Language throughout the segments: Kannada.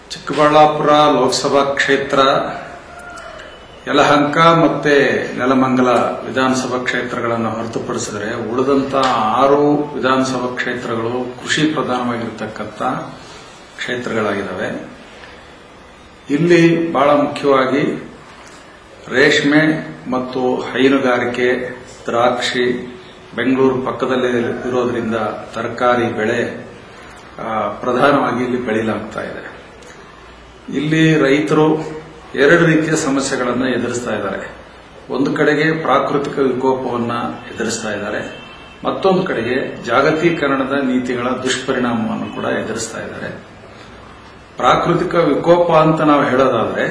ಚಿಕ್ಕಬಳ್ಳಾಪುರ ಲೋಕಸಭಾ ಕ್ಷೇತ್ರ ಯಲಹಂಕ ಮತ್ತೆ ನೆಲಮಂಗಲ ವಿಧಾನಸಭಾ ಕ್ಷೇತ್ರಗಳನ್ನು ಹೊರತುಪಡಿಸಿದರೆ ಉಳಿದಂತ ಆರು ವಿಧಾನಸಭಾ ಕ್ಷೇತ್ರಗಳು ಕೃಷಿ ಪ್ರಧಾನವಾಗಿರತಕ್ಕಂಥ ಕ್ಷೇತ್ರಗಳಾಗಿದ್ದಾವೆ ಇಲ್ಲಿ ಬಹಳ ಮುಖ್ಯವಾಗಿ ರೇಷ್ಮೆ ಮತ್ತು ಹೈನುಗಾರಿಕೆ ದ್ರಾಕ್ಷಿ ಬೆಂಗಳೂರು ಪಕ್ಕದಲ್ಲೇ ಇರೋದ್ರಿಂದ ತರಕಾರಿ ಬೆಳೆ ಆ, ಪ್ರಧಾನವಾಗಿ ಇಲ್ಲಿ ಬೆಳೆಯಲಾಗ್ತಾ ಇದೆ ಇಲ್ಲಿ ರೈತರು ಎರಡು ರೀತಿಯ ಸಮಸ್ಯೆಗಳನ್ನು ಎದುರಿಸ್ತಾ ಇದ್ದಾರೆ ಒಂದು ಕಡೆಗೆ ಪ್ರಾಕೃತಿಕ ವಿಕೋಪವನ್ನ ಎದುರಿಸ್ತಾ ಇದ್ದಾರೆ ಮತ್ತೊಂದು ಕಡೆಗೆ ಜಾಗತೀಕರಣದ ನೀತಿಗಳ ದುಷ್ಪರಿಣಾಮವನ್ನು ಕೂಡ ಎದುರಿಸ್ತಾ ಇದ್ದಾರೆ ಪ್ರಾಕೃತಿಕ ವಿಕೋಪ ಅಂತ ನಾವು ಹೇಳೋದಾದ್ರೆ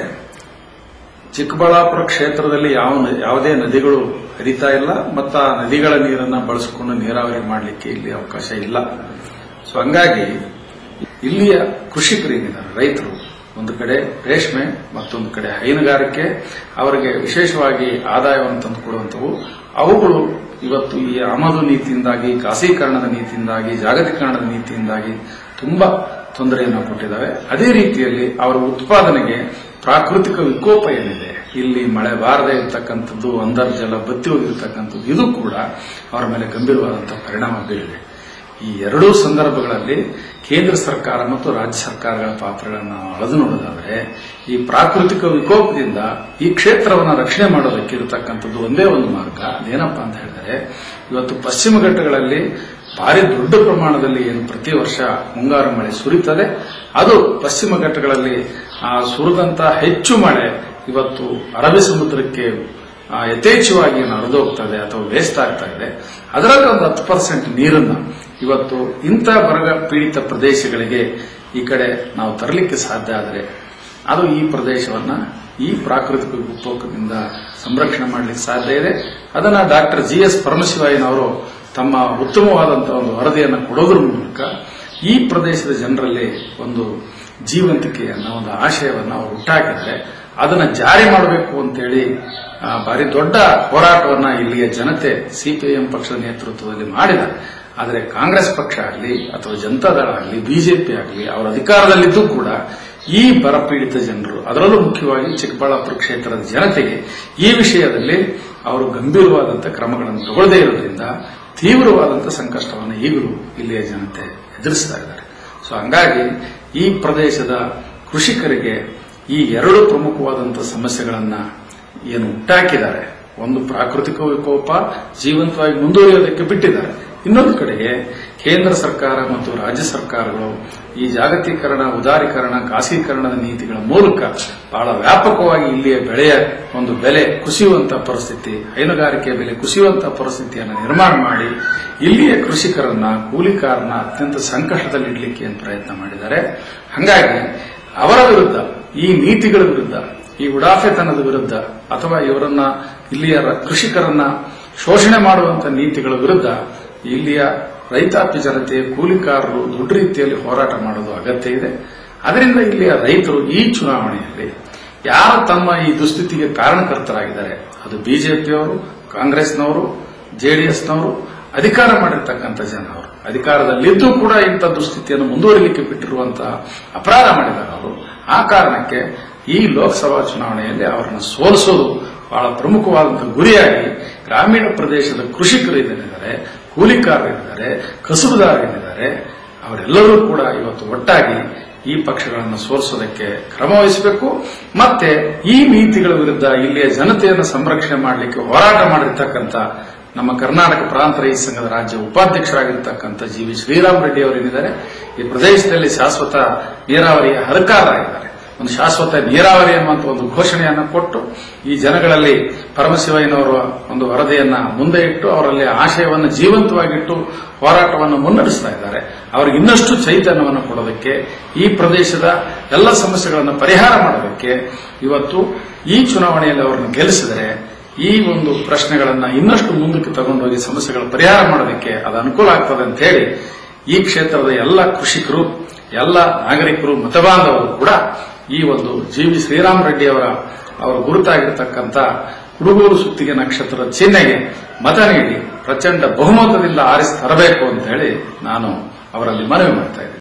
ಚಿಕ್ಕಬಳ್ಳಾಪುರ ಕ್ಷೇತ್ರದಲ್ಲಿ ಯಾವ ನ- ಯಾವುದೇ ನದಿಗಳು ಹರಿತಾ ಇಲ್ಲ ಮತ್ತು ಆ ನದಿಗಳ ನೀರನ್ನ ಬಳಸಿಕೊಂಡು ನೀರಾವರಿ ಮಾಡಲಿಕ್ಕೆ ಇಲ್ಲಿ ಅವಕಾಶ ಇಲ್ಲ ಸೊ ಹಂಗಾಗಿ ಇಲ್ಲಿಯ ಕೃಷಿಕರಿಗಿದ್ದಾರೆ ರೈತರು ಒಂದು ಕಡೆ ರೇಷ್ಮೆ ಮತ್ತೊಂದು ಕಡೆ ಹೈನುಗಾರಿಕೆ ಅವರಿಗೆ ವಿಶೇಷವಾಗಿ ಆದಾಯವನ್ನು ತಂದುಕೊಡುವಂಥವು ಅವುಗಳು ಇವತ್ತು ಈ ಆಮದು ನೀತಿಯಿಂದಾಗಿ ಖಾಸೀಕರಣದ ನೀತಿಯಿಂದಾಗಿ ಜಾಗತೀಕರಣದ ನೀತಿಯಿಂದಾಗಿ ತುಂಬಾ ತೊಂದರೆಯನ್ನು ಕೊಟ್ಟಿದ್ದಾವೆ ಅದೇ ರೀತಿಯಲ್ಲಿ ಅವರ ಉತ್ಪಾದನೆಗೆ ಪ್ರಾಕೃತಿಕ ವಿಕೋಪ ಏನಿದೆ ಇಲ್ಲಿ ಮಳೆ ಬಾರದೆ ಇರತಕ್ಕಂಥದ್ದು ಅಂತರ್ಜಲ ಬತ್ತಿ ಹೋಗಿರ್ತಕ್ಕಂಥದ್ದು ಇದು ಕೂಡ ಅವರ ಮೇಲೆ ಗಂಭೀರವಾದಂತಹ ಪರಿಣಾಮ ಬೀರಿದೆ ಈ ಎರಡೂ ಸಂದರ್ಭಗಳಲ್ಲಿ ಕೇಂದ್ರ ಸರ್ಕಾರ ಮತ್ತು ರಾಜ್ಯ ಸರ್ಕಾರಗಳ ಪಾತ್ರಗಳನ್ನು ನಾವು ಅಳೆದು ನೋಡೋದಾದ್ರೆ ಈ ಪ್ರಾಕೃತಿಕ ವಿಕೋಪದಿಂದ ಈ ಕ್ಷೇತ್ರವನ್ನು ರಕ್ಷಣೆ ಮಾಡೋದಕ್ಕೆ ಇರತಕ್ಕಂಥದ್ದು ಒಂದೇ ಒಂದು ಮಾರ್ಗ ಅದೇನಪ್ಪ ಅಂತ ಹೇಳಿದ್ರೆ ಇವತ್ತು ಪಶ್ಚಿಮ ಘಟ್ಟಗಳಲ್ಲಿ ಭಾರಿ ದೊಡ್ಡ ಪ್ರಮಾಣದಲ್ಲಿ ಏನು ಪ್ರತಿ ವರ್ಷ ಮುಂಗಾರು ಮಳೆ ಸುರಿತದೆ ಅದು ಪಶ್ಚಿಮ ಘಟ್ಟಗಳಲ್ಲಿ ಆ ಸುರಿದಂತ ಹೆಚ್ಚು ಮಳೆ ಇವತ್ತು ಅರಬ್ಬಿ ಸಮುದ್ರಕ್ಕೆ ಆ, ಯಥೇಚ್ಛವಾಗಿ ಏನು ಹರಿದು ಹೋಗ್ತಾ ಇದೆ ಅಥವಾ ವೇಸ್ಟ್ ಆಗ್ತಾ ಇದೆ ಅದರಲ್ಲಿ ಒಂದು ಹತ್ತು ಪರ್ಸೆಂಟ್ ನೀರನ್ನ ಇವತ್ತು ಇಂಥ ಬರಗ ಪೀಡಿತ ಪ್ರದೇಶಗಳಿಗೆ ಈ ಕಡೆ ನಾವು ತರಲಿಕ್ಕೆ ಸಾಧ್ಯ ಆದರೆ ಅದು ಈ ಪ್ರದೇಶವನ್ನ ಈ ಪ್ರಾಕೃತಿಕ ವಿಕೋಪದಿಂದ ಸಂರಕ್ಷಣೆ ಮಾಡಲಿಕ್ಕೆ ಸಾಧ್ಯ ಇದೆ ಅದನ್ನ ಡಾಕ್ಟರ್ ಜಿ ಎಸ್ ಪರಮಶಿವಾಯನವರು ತಮ್ಮ ಉತ್ತಮವಾದಂತಹ ಒಂದು ವರದಿಯನ್ನು ಕೊಡೋದ್ರ ಮೂಲಕ ಈ ಪ್ರದೇಶದ ಜನರಲ್ಲಿ ಒಂದು ಜೀವಂತಿಕೆಯನ್ನ ಒಂದು ಆಶಯವನ್ನ ಅವರು ಹುಟ್ಟಾಕಿದ್ದಾರೆ ಅದನ್ನ ಜಾರಿ ಮಾಡಬೇಕು ಅಂತೇಳಿ ಆ, ಭಾರಿ ದೊಡ್ಡ ಹೋರಾಟವನ್ನ ಇಲ್ಲಿಯ ಜನತೆ ಸಿಪಿಐಎಂ ಪಕ್ಷದ ನೇತೃತ್ವದಲ್ಲಿ ಮಾಡಿದ್ದಾರೆ ಆದರೆ ಕಾಂಗ್ರೆಸ್ ಪಕ್ಷ ಆಗಲಿ ಅಥವಾ ಜನತಾದಳ ಆಗಲಿ ಬಿಜೆಪಿ ಆಗಲಿ ಅವರ ಅಧಿಕಾರದಲ್ಲಿದ್ದು ಕೂಡ ಈ ಬರಪೀಡಿತ ಜನರು ಅದರಲ್ಲೂ ಮುಖ್ಯವಾಗಿ ಚಿಕ್ಕಬಳ್ಳಾಪುರ ಕ್ಷೇತ್ರದ ಜನತೆಗೆ ಈ ವಿಷಯದಲ್ಲಿ ಅವರು ಗಂಭೀರವಾದಂತಹ ಕ್ರಮಗಳನ್ನು ತಗೊಳ್ಳದೇ ಇರೋದ್ರಿಂದ ತೀವ್ರವಾದಂತಹ ಸಂಕಷ್ಟವನ್ನು ಈಗಲೂ ಇಲ್ಲಿಯ ಜನತೆ ಎದುರಿಸ್ತಾ ಇದ್ದಾರೆ ಸೊ ಹಂಗಾಗಿ ಈ ಪ್ರದೇಶದ ಕೃಷಿಕರಿಗೆ ಈ ಎರಡು ಪ್ರಮುಖವಾದಂತಹ ಸಮಸ್ಯೆಗಳನ್ನ ಏನು ಹುಟ್ಟಾಕಿದ್ದಾರೆ ಒಂದು ಪ್ರಾಕೃತಿಕ ವಿಕೋಪ ಜೀವಂತವಾಗಿ ಮುಂದುವರಿಯೋದಕ್ಕೆ ಬಿಟ್ಟಿದ್ದಾರೆ ಇನ್ನೊಂದು ಕಡೆಗೆ ಕೇಂದ್ರ ಸರ್ಕಾರ ಮತ್ತು ರಾಜ್ಯ ಸರ್ಕಾರಗಳು ಈ ಜಾಗತೀಕರಣ ಉದಾರೀಕರಣ ಖಾಸಗೀಕರಣದ ನೀತಿಗಳ ಮೂಲಕ ಬಹಳ ವ್ಯಾಪಕವಾಗಿ ಇಲ್ಲಿಯ ಬೆಳೆಯ ಒಂದು ಬೆಲೆ ಕುಸಿಯುವಂತಹ ಪರಿಸ್ಥಿತಿ ಹೈನುಗಾರಿಕೆ ಬೆಲೆ ಕುಸಿಯುವಂತಹ ಪರಿಸ್ಥಿತಿಯನ್ನು ನಿರ್ಮಾಣ ಮಾಡಿ ಇಲ್ಲಿಯ ಕೃಷಿಕರನ್ನ ಕೂಲಿಕಾರನ ಅತ್ಯಂತ ಸಂಕಷ್ಟದಲ್ಲಿ ಇಡಲಿಕ್ಕೆ ಏನು ಪ್ರಯತ್ನ ಮಾಡಿದ್ದಾರೆ ಹಾಗಾಗಿ ಅವರ ವಿರುದ್ಧ ಈ ನೀತಿಗಳ ವಿರುದ್ಧ ಈ ಉಡಾಫೆತನದ ವಿರುದ್ಧ ಅಥವಾ ಇವರನ್ನ ಇಲ್ಲಿಯ ರ- ಕೃಷಿಕರನ್ನ ಶೋಷಣೆ ಮಾಡುವಂತ ನೀತಿಗಳ ವಿರುದ್ಧ ಇಲ್ಲಿಯ ರೈತಾಪಿ ಜನತೆ ಕೂಲಿಕಾರರು ದೊಡ್ಡ ರೀತಿಯಲ್ಲಿ ಹೋರಾಟ ಮಾಡೋದು ಅಗತ್ಯ ಇದೆ ಅದರಿಂದ ಇಲ್ಲಿಯ ರೈತರು ಈ ಚುನಾವಣೆಯಲ್ಲಿ ಯಾರು ತಮ್ಮ ಈ ದುಸ್ಥಿತಿಗೆ ಕಾರಣಕರ್ತರಾಗಿದ್ದಾರೆ ಅದು ಬಿಜೆಪಿಯವರು ಕಾಂಗ್ರೆಸ್ನವರು ಜೆಡಿಎಸ್ನವರು ಅಧಿಕಾರ ಮಾಡಿರ್ತಕ್ಕಂಥ ಜನ ಅವರು ಅಧಿಕಾರದಲ್ಲಿದ್ದು ಕೂಡ ಇಂಥ ದುಸ್ಥಿತಿಯನ್ನು ಮುಂದುವರಿಲಿಕ್ಕೆ ಬಿಟ್ಟಿರುವಂತಹ ಅಪರಾಧ ಮಾಡಿದ್ದಾರೆ ಅವರು ಆ ಕಾರಣಕ್ಕೆ ಈ ಲೋಕಸಭಾ ಚುನಾವಣೆಯಲ್ಲಿ ಅವರನ್ನು ಸೋಲಿಸೋದು ಬಹಳ ಪ್ರಮುಖವಾದಂತಹ ಗುರಿಯಾಗಿ ಗ್ರಾಮೀಣ ಪ್ರದೇಶದ ಕೃಷಿಕರು ಏನಿದ್ದಾರೆ ಕೂಲಿಕಾರರಿದ್ದಾರೆ ಕಸುಬುದಾರರಿದ್ದಾರೆ ಅವರೆಲ್ಲರೂ ಕೂಡ ಇವತ್ತು ಒಟ್ಟಾಗಿ ಈ ಪಕ್ಷಗಳನ್ನು ಸೋಲಿಸೋದಕ್ಕೆ ಕ್ರಮ ವಹಿಸಬೇಕು ಮತ್ತೆ ಈ ನೀತಿಗಳ ವಿರುದ್ಧ ಇಲ್ಲಿಯ ಜನತೆಯನ್ನು ಸಂರಕ್ಷಣೆ ಮಾಡಲಿಕ್ಕೆ ಹೋರಾಟ ಮಾಡಿರ್ತಕ್ಕಂಥ ನಮ್ಮ ಕರ್ನಾಟಕ ಪ್ರಾಂತ ರೈತ ಸಂಘದ ರಾಜ್ಯ ಉಪಾಧ್ಯಕ್ಷರಾಗಿರ್ತಕ್ಕಂಥ ಜಿ ವಿ ಶ್ರೀರಾಮ್ ರೆಡ್ಡಿ ಅವರೇನಿದ್ದಾರೆ ಈ ಪ್ರದೇಶದಲ್ಲಿ ಶಾಶ್ವತ ನೀರಾವರಿಯ ಹರಕಾರರಾಗಿದ್ದಾರೆ ಒಂದು ಶಾಶ್ವತ ನೀರಾವರಿ ಎಂಬಂತ ಒಂದು ಘೋಷಣೆಯನ್ನು ಕೊಟ್ಟು ಈ ಜನಗಳಲ್ಲಿ ಪರಮಶಿವಯ್ಯನವರ ಒಂದು ವರದಿಯನ್ನ ಮುಂದೆ ಇಟ್ಟು ಅವರಲ್ಲಿ ಆಶಯವನ್ನು ಜೀವಂತವಾಗಿಟ್ಟು ಹೋರಾಟವನ್ನು ಮುನ್ನಡೆಸ್ತಾ ಇದ್ದಾರೆ ಅವರಿಗೆ ಇನ್ನಷ್ಟು ಚೈತನ್ಯವನ್ನು ಕೊಡೋದಕ್ಕೆ ಈ ಪ್ರದೇಶದ ಎಲ್ಲ ಸಮಸ್ಯೆಗಳನ್ನು ಪರಿಹಾರ ಮಾಡೋದಕ್ಕೆ ಇವತ್ತು ಈ ಚುನಾವಣೆಯಲ್ಲಿ ಅವರನ್ನು ಗೆಲ್ಲಿಸಿದರೆ ಈ ಒಂದು ಪ್ರಶ್ನೆಗಳನ್ನ ಇನ್ನಷ್ಟು ಮುಂದಕ್ಕೆ ತಗೊಂಡೋಗಿ ಸಮಸ್ಯೆಗಳ ಪರಿಹಾರ ಮಾಡೋದಕ್ಕೆ ಅದು ಅನುಕೂಲ ಆಗ್ತದೆ ಅಂತ ಹೇಳಿ ಈ ಕ್ಷೇತ್ರದ ಎಲ್ಲ ಕೃಷಿಕರು ಎಲ್ಲ ನಾಗರಿಕರು ಮತಬಾಂಧವರು ಕೂಡ ಈ ಒಂದು ಜಿ ವಿ ಶ್ರೀರಾಮ್ ರೆಡ್ಡಿ ಅವರ ಅವರ ಗುರುತಾಗಿರ್ತಕ್ಕಂಥ ಕುಡುಗೂರು ಸುತ್ತಿಗೆ ನಕ್ಷತ್ರದ ಚಿಹ್ನೆಗೆ ಮತ ನೀಡಿ ಪ್ರಚಂಡ ಬಹುಮತದಿಂದ ಆರಿಸಿ ತರಬೇಕು ಅಂತ ಹೇಳಿ ನಾನು ಅವರಲ್ಲಿ ಮನವಿ ಮಾಡ್ತಾ ಇದ್ದೀನಿ